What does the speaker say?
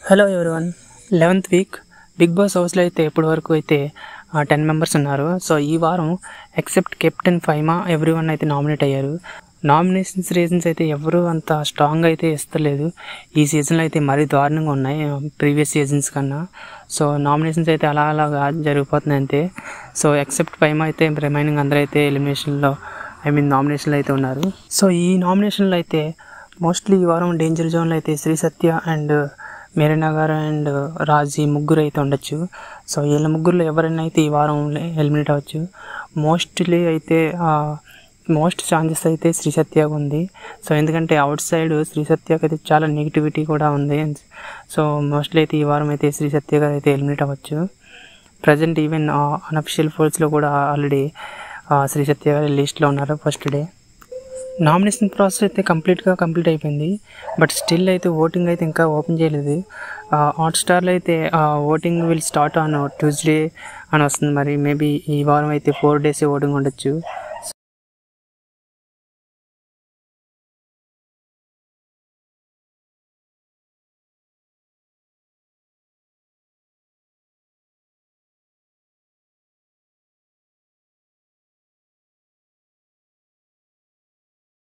hello everyone eleventh week Bigg Boss హౌస్లో అయితే ఇప్పటి వరకు అయితే టెన్ మెంబర్స్ ఉన్నారు సో ఈ వారం except captain Faima everyone అయితే నామినేట్ అయ్యారు నామినేషన్స్ రీజన్స్ అయితే ఎవరు అంత స్ట్రాంగ్ అయితే ఇస్తలేదు ఈ సీజన్లో అయితే మరీ దారుణంగా ఉన్నాయి ప్రీవియస్ సీజన్స్ కన్నా సో నామినేషన్స్ అయితే అలా అలాగా జరిగిపోతున్నాయి అంతే సో ఎక్సెప్ట్ ఫైమా అయితే రిమైనింగ్ అందరూ అయితే ఎలిమినేషన్లో ఐ మీన్ నామినేషన్లో అయితే ఉన్నారు సో ఈ నామినేషన్లో అయితే మోస్ట్లీ ఈ వారం డేంజర్ జోన్లో అయితే శ్రీ సత్య అండ్ మేరీనా గారు అండ్ రాజీ ముగ్గురు అయితే ఉండొచ్చు సో వీళ్ళ ముగ్గురులో ఎవరైనా అయితే ఈ వారం ఎలిమినేట్ అవ్వచ్చు మోస్ట్లీ అయితే మోస్ట్ ఛాన్సెస్ అయితే శ్రీ సత్యకు ఉంది సో ఎందుకంటే అవుట్ సైడ్ శ్రీ సత్యకి అయితే చాలా నెగిటివిటీ కూడా ఉంది సో మోస్ట్లీ అయితే ఈ వారం అయితే శ్రీ సత్య గారు అయితే ఎలిమినేట్ అవ్వచ్చు ప్రజెంట్ ఈవెన్ అన్అఫిషియల్ ఫోర్స్లో కూడా ఆల్రెడీ శ్రీ సత్య గారి లిస్ట్లో ఉన్నారు ఫస్ట్ డే నామినేషన్ ప్రాసెస్ అయితే కంప్లీట్గా కంప్లీట్ అయిపోయింది బట్ స్టిల్ అయితే ఓటింగ్ అయితే ఇంకా ఓపెన్ చేయలేదు హాట్స్టార్లో అయితే voting will start on Tuesday అని వస్తుంది మరి మేబీ ఈ వారం అయితే ఫోర్ డేస్ ఓటింగ్ ఉండొచ్చు